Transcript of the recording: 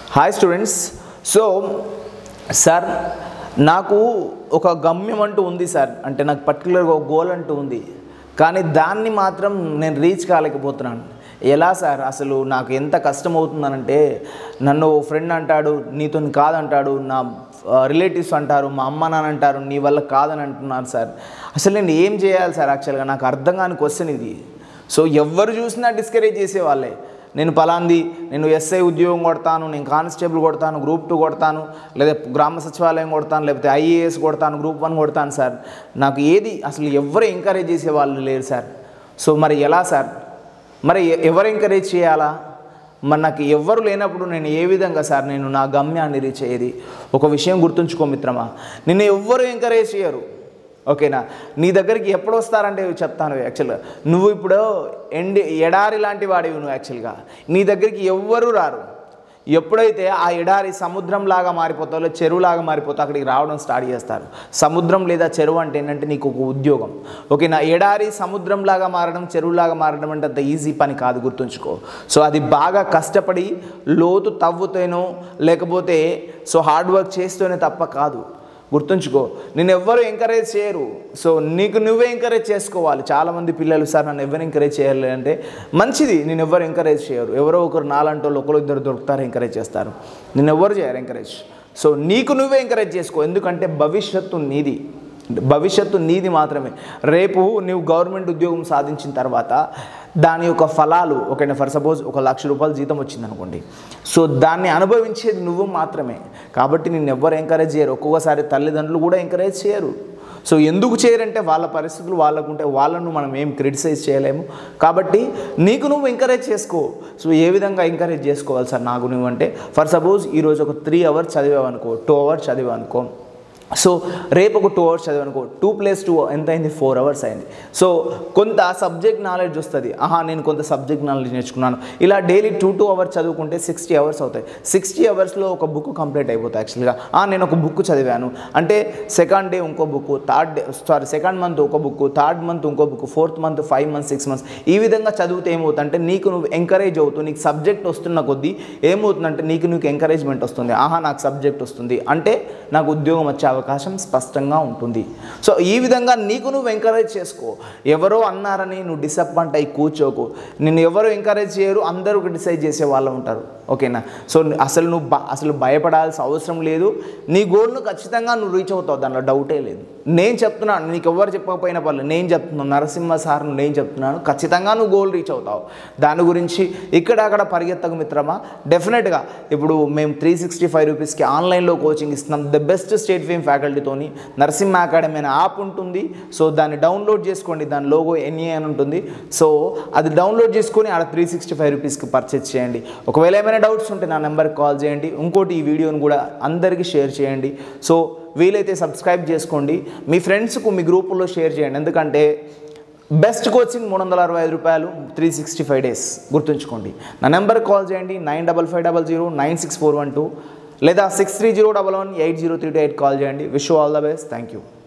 hi students so sir నాకు ఒక గమ్యం అంటూ ఉంది సార్ అంటే నాకు పర్టికులర్గా ఒక గోల్ అంటూ ఉంది కానీ దాన్ని మాత్రం నేను రీచ్ కాలేకపోతున్నాను ఎలా సార్ అసలు నాకు ఎంత కష్టం అవుతుందనంటే నన్ను ఓ ఫ్రెండ్ అంటాడు నీతో కాదంటాడు నా రిలేటివ్స్ అంటారు మా అమ్మ నాన్న అంటారు నీ వల్ల కాదని అంటున్నారు సార్ అసలు నేను ఏం చేయాలి సార్ యాక్చువల్గా నాకు అర్థం కాని క్వశ్చన్ ఇది సో ఎవరు చూసినా డిస్కరేజ్ చేసేవాళ్ళే నేను పలాంది నేను ఎస్ఐ ఉద్యోగం కొడతాను నేను కానిస్టేబుల్ కొడతాను గ్రూప్ టూ కొడతాను లేదా గ్రామ సచివాలయం కొడతాను లేకపోతే ఐఏఎస్ కొడతాను గ్రూప్ వన్ కొడతాను సార్ నాకు ఏది అసలు ఎవరు ఎంకరేజ్ చేసే వాళ్ళు లేరు సార్ సో మరి ఎలా సార్ మరి ఎ- ఎవరు ఎంకరేజ్ చేయాలా మరి నాకు ఎవ్వరు లేనప్పుడు నేను ఏ విధంగా సార్ నేను నా గమ్యాన్ని రీచ్ అయ్యేది ఒక విషయం గుర్తుంచుకో మిత్రమా నిన్ను ఎవ్వరు ఎంకరేజ్ చేయరు ఓకేనా నీ దగ్గరికి ఎప్పుడు వస్తారంటే చెప్తాను యాక్చువల్గా నువ్వు ఇప్పుడు ఎండి ఎడారి లాంటి వాడివి నువ్వు యాక్చువల్గా నీ దగ్గరికి ఎవ్వరూ రారు ఎప్పుడైతే ఆ ఎడారి సముద్రం లాగా మారిపోతావు లేదా చెరువులాగా మారిపోతావు అక్కడికి రావడం స్టార్ట్ చేస్తారు సముద్రం లేదా చెరువు అంటే ఏంటంటే నీకు ఒక ఉద్యోగం ఓకేనా ఎడారి సముద్రం లాగా మారడం చెరువులాగా మారడం అంటే అంత ఈజీ పని కాదు గుర్తుంచుకో సో అది బాగా కష్టపడి లోతు తవ్వుతేనో లేకపోతే సో హార్డ్ వర్క్ చేస్తేనే తప్ప కాదు గుర్తుంచుకో నేను ఎవ్వరు ఎంకరేజ్ చేయరు సో నీకు నువ్వే ఎంకరేజ్ చేసుకోవాలి చాలామంది పిల్లలు సార్ నన్ను ఎవరు ఎంకరేజ్ చేయాలి అంటే మంచిది నేను ఎవరు ఎంకరేజ్ చేయరు ఎవరో ఒకరు నాలంటి వాళ్ళు ఒకరు ఇద్దరు దొరుకుతారు ఎంకరేజ్ చేస్తారు నేను ఎవరు చేయరు ఎంకరేజ్ సో నీకు నువ్వే ఎంకరేజ్ చేసుకో ఎందుకంటే భవిష్యత్తు నీది భవిష్యత్తు నీది మాత్రమే రేపు నువ్వు గవర్నమెంట్ ఉద్యోగం సాధించిన తర్వాత దాని యొక్క ఫలాలు ఓకేనా ఫర్ సపోజ్ ఒక లక్ష రూపాయలు జీతం వచ్చింది అనుకోండి సో దాన్ని అనుభవించేది నువ్వు మాత్రమే కాబట్టి నిన్ను ఎవ్వరు ఎంకరేజ్ చేయరు ఒక్కొక్కసారి తల్లిదండ్రులు కూడా ఎంకరేజ్ చేయరు సో ఎందుకు చేయరంటే వాళ్ళ పరిస్థితులు వాళ్ళకుంటే వాళ్ళను మనం ఏం క్రిటిసైజ్ చేయలేము కాబట్టి నీకు నువ్వు ఎంకరేజ్ చేసుకో సో ఏ విధంగా ఎంకరేజ్ చేసుకోవాలి సార్ నాకు నువ్వు అంటే ఫర్ సపోజ్ ఈరోజు ఒక త్రీ అవర్స్ చదివావు అనుకో టూ అవర్స్ చదివావు అనుకో సో రేపు ఒక టూ అవర్స్ చదివానుకో టూ ప్లస్ టూ ఎంత అయింది ఫోర్ అవర్స్ అయింది సో కొంత సబ్జెక్ట్ నాలెడ్జ్ వస్తుంది ఆహా నేను కొంత సబ్జెక్ట్ నాలెడ్జ్ నేర్చుకున్నాను ఇలా డైలీ టూ టూ అవర్స్ చదువుకుంటే సిక్స్టీ అవర్స్ అవుతాయి సిక్స్టీ అవర్స్లో ఒక బుక్ కంప్లీట్ అయిపోతాయి యాక్చువల్గా ఆ, నేను ఒక బుక్ చదివాను అంటే సెకండ్ డే ఇంకో book third day sorry second month ఒక బుక్ థర్డ్ మంత్ ఇంకో book fourth month five months six months ఈ విధంగా చదివితే ఏమవుతుందంటే నీకు నువ్వు ఎంకరేజ్ అవుతూ నీకు సబ్జెక్ట్ వస్తున్న కొద్దీ ఏమవుతుందంటే నీకు నీకు ఎంకరేజ్మెంట్ వస్తుంది ఆహా నాకు సబ్జెక్ట్ వస్తుంది అంటే నాకు ఉద్యోగం వచ్చే అవకాశం స్పష్టంగా ఉంటుంది సో ఈ విధంగా నీకు నువ్వు ఎంకరేజ్ చేసుకో ఎవరో అన్నారని నువ్వు డిసప్పాయింట్ అయ్యి కూర్చోకు నిన్ను ఎవరు ఎంకరేజ్ చేయరు అందరూ క్రిటిసైజ్ చేసే వాళ్ళు ఉంటారు ఓకేనా సో అసలు నువ్వు బ- అసలు భయపడాల్సిన అవసరం లేదు నీ గోల్ను ఖచ్చితంగా నువ్వు రీచ్ అవుతావు దాంట్లో డౌటే లేదు నేను చెప్తున్నాను నీకు ఎవరు చెప్పకపోయినా పర్లేదు నేను చెప్తున్నాను నరసింహ సార్ నేను చెప్తున్నాను ఖచ్చితంగా నువ్వు గోల్ రీచ్ అవుతావు దాని గురించి ఇక్కడ అక్కడ పరిగెత్తకు మిత్రమా డెఫినెట్గా ఇప్పుడు మేము త్రీ సిక్స్టీ ఫైవ్ రూపీస్కి ఆన్లైన్లో కోచింగ్ ఇస్తున్నాం ద బెస్ట్ స్టేట్ ఫేమ్ ఫ్యాకల్టీతోని నరసింహ అకాడమీ అనే యాప్ ఉంటుంది సో దాన్ని డౌన్లోడ్ చేసుకోండి దాని లోగో ఎన్ఏ అని ఉంటుంది సో అది డౌన్లోడ్ చేసుకొని ఆడ త్రీ సిక్స్టీ ఫైవ్ రూపీస్కి పర్చేజ్ చేయండి ఒకవేళ ఏమైనా డౌట్స్ ఉంటే నా నెంబర్కి కాల్ చేయండి ఇంకోటి ఈ వీడియోని కూడా అందరికీ షేర్ చేయండి సో వీలైతే సబ్స్క్రైబ్ చేసుకోండి మీ ఫ్రెండ్స్కు మీ గ్రూపుల్లో షేర్ చేయండి ఎందుకంటే బెస్ట్ కోచింగ్ మూడు వందల అరవై ఐదు రూపాయలు త్రీ సిక్స్టీ ఫైవ్ డేస్ గుర్తుంచుకోండి నా నెంబర్కి కాల్ చేయండి nine double five double zero nine six four one two లేదా six three zero double one eight zero three two eight call చేయండి wish all the best thank you